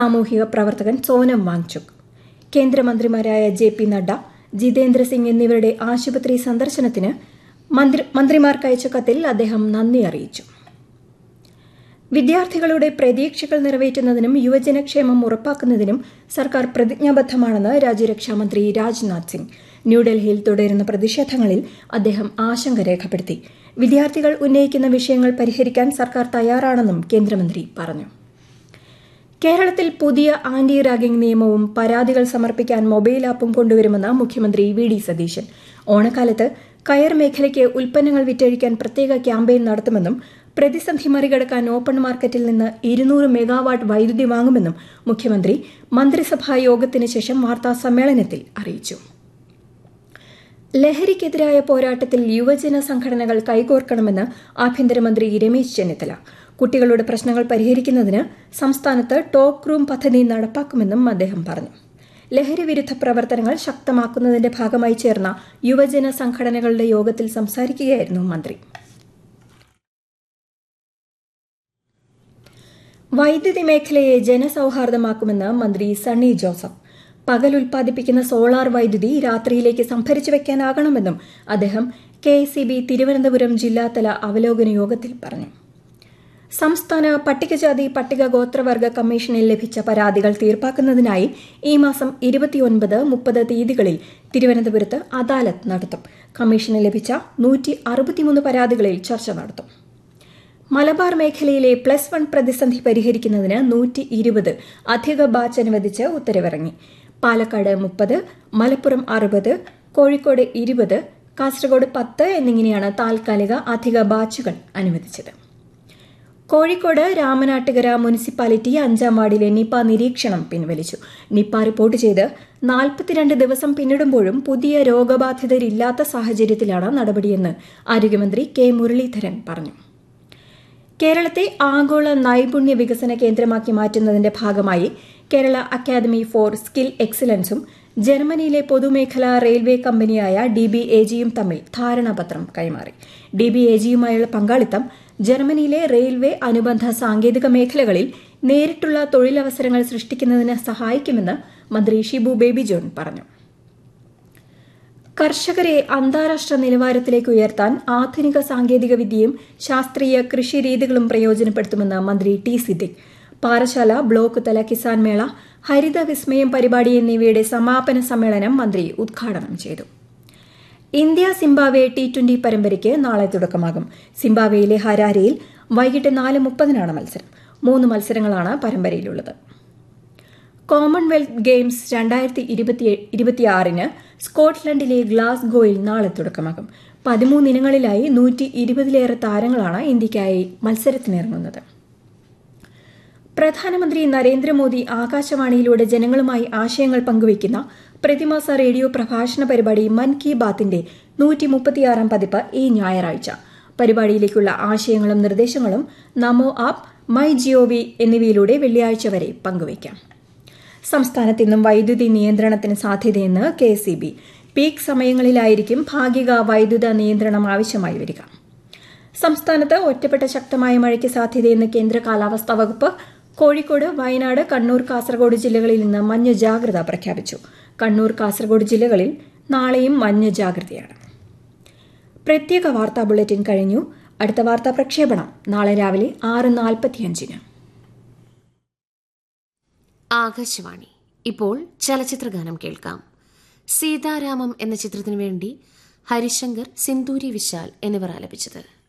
സാമൂഹിക പ്രവർത്തകൻ സോനം വാങ്ചുക് കേന്ദ്രമന്ത്രിമാരായ ജെ പി നഡ്ഡ ജിതേന്ദ്ര സിംഗ് എന്നിവരുടെ ആശുപത്രി സന്ദർശനത്തിന് മന്ത്രി മന്ത്രിമാർക്കയച്ച കത്തിൽ അദ്ദേഹം നന്ദി അറിയിച്ചു വിദ്യാർത്ഥികളുടെ പ്രതീക്ഷകൾ നിറവേറ്റുന്നതിനും യുവജനക്ഷേമം ഉറപ്പാക്കുന്നതിനും സർക്കാർ പ്രതിജ്ഞാബദ്ധമാണെന്ന് രാജ്യരക്ഷാമന്ത്രി രാജ്നാഥ് സിംഗ് ന്യൂഡൽഹിയിൽ തുടരുന്ന പ്രതിഷേധങ്ങളിൽ അദ്ദേഹം ആശങ്ക രേഖപ്പെടുത്തി വിദ്യാർത്ഥികൾ ഉന്നയിക്കുന്ന വിഷയങ്ങൾ പരിഹരിക്കാൻ സർക്കാർ തയ്യാറാണെന്നും കേന്ദ്രമന്ത്രി പറഞ്ഞു കേരളത്തിൽ പുതിയ ആന്റി റാഗിംഗ് നിയമവും പരാതികൾ സമർപ്പിക്കാൻ മൊബൈൽ ആപ്പും കൊണ്ടുവരുമെന്ന് മുഖ്യമന്ത്രി വി ഡി സതീശൻ ഓണക്കാലത്ത് കയർ മേഖലയ്ക്ക് ഉൽപ്പന്നങ്ങൾ വിറ്റഴിക്കാൻ പ്രത്യേക ക്യാമ്പയിൻ നടത്തുമെന്നും പ്രതിസന്ധി മറികടക്കാൻ ഓപ്പൺ മാർക്കറ്റിൽ നിന്ന് ഇരുന്നൂറ് മെഗാവാട്ട് വൈദ്യുതി വാങ്ങുമെന്നും മുഖ്യമന്ത്രി മന്ത്രിസഭാ യോഗത്തിന് ശേഷം വാർത്താ സമ്മേളനത്തിൽ അറിയിച്ചു ലഹരിക്കെതിരായ പോരാട്ടത്തിൽ യുവജന സംഘടനകൾ കൈകോർക്കണമെന്ന് ആഭ്യന്തരമന്ത്രി രമേശ് ചെന്നിത്തല കുട്ടികളുടെ പ്രശ്നങ്ങൾ പരിഹരിക്കുന്നതിന് സംസ്ഥാനത്ത് ടോക്ക് റൂം പദ്ധതി നടപ്പാക്കുമെന്നും അദ്ദേഹം പറഞ്ഞു ലഹരി വിരുദ്ധ പ്രവർത്തനങ്ങൾ ശക്തമാക്കുന്നതിന്റെ ഭാഗമായി ചേർന്ന യുവജന സംഘടനകളുടെ യോഗത്തിൽ സംസാരിക്കുകയായിരുന്നു മന്ത്രി വൈദ്യുതി മേഖലയെ ജനസൌഹാർദ്ദമാക്കുമെന്ന് മന്ത്രി സണ്ണി ജോസഫ് പകൽ ഉൽപ്പാദിപ്പിക്കുന്ന സോളാർ വൈദ്യുതി രാത്രിയിലേക്ക് സംഭരിച്ചു വെക്കാനാകണമെന്നും അദ്ദേഹം കെ തിരുവനന്തപുരം ജില്ലാതല അവലോകന യോഗത്തിൽ പറഞ്ഞു സംസ്ഥാന പട്ടികജാതി പട്ടിക ഗോത്രവർഗ കമ്മീഷനിൽ ലഭിച്ച പരാതികൾ തീർപ്പാക്കുന്നതിനായി ഈ മാസം ഇരുപത്തിയൊൻപത് മുപ്പത് തീയതികളിൽ തിരുവനന്തപുരത്ത് അദാലത്ത് നടത്തും കമ്മീഷന് ലഭിച്ച നൂറ്റി അറുപത്തിമൂന്ന് പരാതികളിൽ ചർച്ച നടത്തും മലബാർ മേഖലയിലെ പ്ലസ് വൺ പ്രതിസന്ധി പരിഹരിക്കുന്നതിന് നൂറ്റി ഇരുപത് അധിക ബാച്ച് അനുവദിച്ച് ഉത്തരവിറങ്ങി പാലക്കാട് മുപ്പത് മലപ്പുറം അറുപത് കോഴിക്കോട് ഇരുപത് കാസർഗോഡ് പത്ത് എന്നിങ്ങനെയാണ് താൽക്കാലിക അധിക ബാച്ചുകൾ അനുവദിച്ചത് കോഴിക്കോട് രാമനാട്ടുകര മുനിസിപ്പാലിറ്റി അഞ്ചാം വാർഡിലെ നിപ നിരീക്ഷണം പിൻവലിച്ചു നിപ റിപ്പോർട്ട് ചെയ്ത് നാൽപ്പത്തിരണ്ട് ദിവസം പിന്നിടുമ്പോഴും പുതിയ രോഗബാധിതരില്ലാത്ത സാഹചര്യത്തിലാണ് നടപടിയെന്ന് ആരോഗ്യമന്ത്രി കെ മുരളീധരൻ പറഞ്ഞു കേരളത്തെ ആഗോള നൈപുണ്യ വികസന കേന്ദ്രമാക്കി മാറ്റുന്നതിന്റെ ഭാഗമായി കേരള അക്കാദമി ഫോർ സ്കിൽ എക്സലൻസും ജർമ്മനിയിലെ പൊതുമേഖലാ റെയിൽവേ കമ്പനിയായ ഡി ബി എ ജിയും തമ്മിൽ ധാരണാപത്രം കൈമാറി ഡി ബി എ ജിയുമായുള്ള പങ്കാളിത്തം ജർമ്മനിയിലെ റെയിൽവേ അനുബന്ധ സാങ്കേതിക മേഖലകളിൽ നേരിട്ടുള്ള തൊഴിലവസരങ്ങൾ സൃഷ്ടിക്കുന്നതിന് സഹായിക്കുമെന്ന് മന്ത്രി ഷിബു ബേബി ജോൺ പറഞ്ഞു കർഷകരെ അന്താരാഷ്ട്ര നിലവാരത്തിലേക്ക് ഉയർത്താൻ ആധുനിക സാങ്കേതിക വിദ്യയും ശാസ്ത്രീയ കൃഷി രീതികളും പ്രയോജനപ്പെടുത്തുമെന്ന് മന്ത്രി ടി സിദ്ദിഖ് പാറശാല ബ്ലോക്ക് തല കിസാൻ മേള ഹരിത വിസ്മയം പരിപാടി എന്നിവയുടെ സമാപന സമ്മേളനം മന്ത്രി ഉദ്ഘാടനം ചെയ്തു ഇന്ത്യ സിംബാബ്വെ ടി ട്വന്റി പരമ്പരയ്ക്ക് നാളെ തുടക്കമാകും സിംബാബ്വെയിലെ ഹരാരയിൽ വൈകിട്ട് നാല് മുപ്പതിനാണ് മത്സരം മൂന്ന് മത്സരങ്ങളാണ് പരമ്പരയിലുള്ളത് കോമൺവെൽത്ത് ഗെയിംസ് രണ്ടായിരത്തി ഇരുപത്തിയാറിന് സ്കോട്ട്ലൻഡിലെ ഗ്ലാസ്ഗോയിൽ നാളെ തുടക്കമാകും പതിമൂന്ന് ഇനങ്ങളിലായി നൂറ്റി ഇരുപതിലേറെ താരങ്ങളാണ് ഇന്ത്യയ്ക്കായി മത്സരത്തിനിറങ്ങുന്നത് പ്രധാനമന്ത്രി നരേന്ദ്രമോദി ആകാശവാണിയിലൂടെ ജനങ്ങളുമായി ആശയങ്ങൾ പങ്കുവയ്ക്കുന്ന പ്രതിമാസ റേഡിയോ പ്രഭാഷണ പരിപാടി മൻ കി ബാത്തിന്റെ നൂറ്റി മുപ്പത്തിയാറാം പതിപ്പ് ഈ ഞായറാഴ്ച പരിപാടിയിലേക്കുള്ള ആശയങ്ങളും നിർദ്ദേശങ്ങളും നമോ ആപ്പ് മൈ ജിഒവി എന്നിവയിലൂടെ വെള്ളിയാഴ്ച വരെ പങ്കുവയ്ക്കാം സംസ്ഥാനത്ത് ഇന്നും വൈദ്യുതി നിയന്ത്രണത്തിന് സാധ്യതയെന്ന് കെ സി ബി പീക്ക് സമയങ്ങളിലായിരിക്കും ഭാഗിക വൈദ്യുത നിയന്ത്രണം ആവശ്യമായി വരിക സംസ്ഥാനത്ത് ഒറ്റപ്പെട്ട ശക്തമായ മഴയ്ക്ക് സാധ്യതയെന്ന് കേന്ദ്ര കാലാവസ്ഥാ വകുപ്പ് കോഴിക്കോട് വയനാട് കണ്ണൂർ കാസർഗോഡ് ജില്ലകളിൽ നിന്ന് മഞ്ഞ ജാഗ്രത പ്രഖ്യാപിച്ചു കണ്ണൂർ കാസർഗോഡ് ജില്ലകളിൽ നാളെയും മഞ്ഞ ജാഗ്രതയാണ് പ്രത്യേക വാർത്താ ബുള്ളറ്റിൻ കഴിഞ്ഞു അടുത്ത വാർത്താ പ്രക്ഷേപണം നാളെ രാവിലെ ആറ് നാൽപ്പത്തിയഞ്ചിന് ആകാശവാണി ഇപ്പോൾ ചലച്ചിത്രഗാനം കേൾക്കാം സീതാരാമം എന്ന ചിത്രത്തിനു വേണ്ടി ഹരിശങ്കർ സിന്ദൂരി വിശാൽ എന്നിവർ ആലപിച്ചത്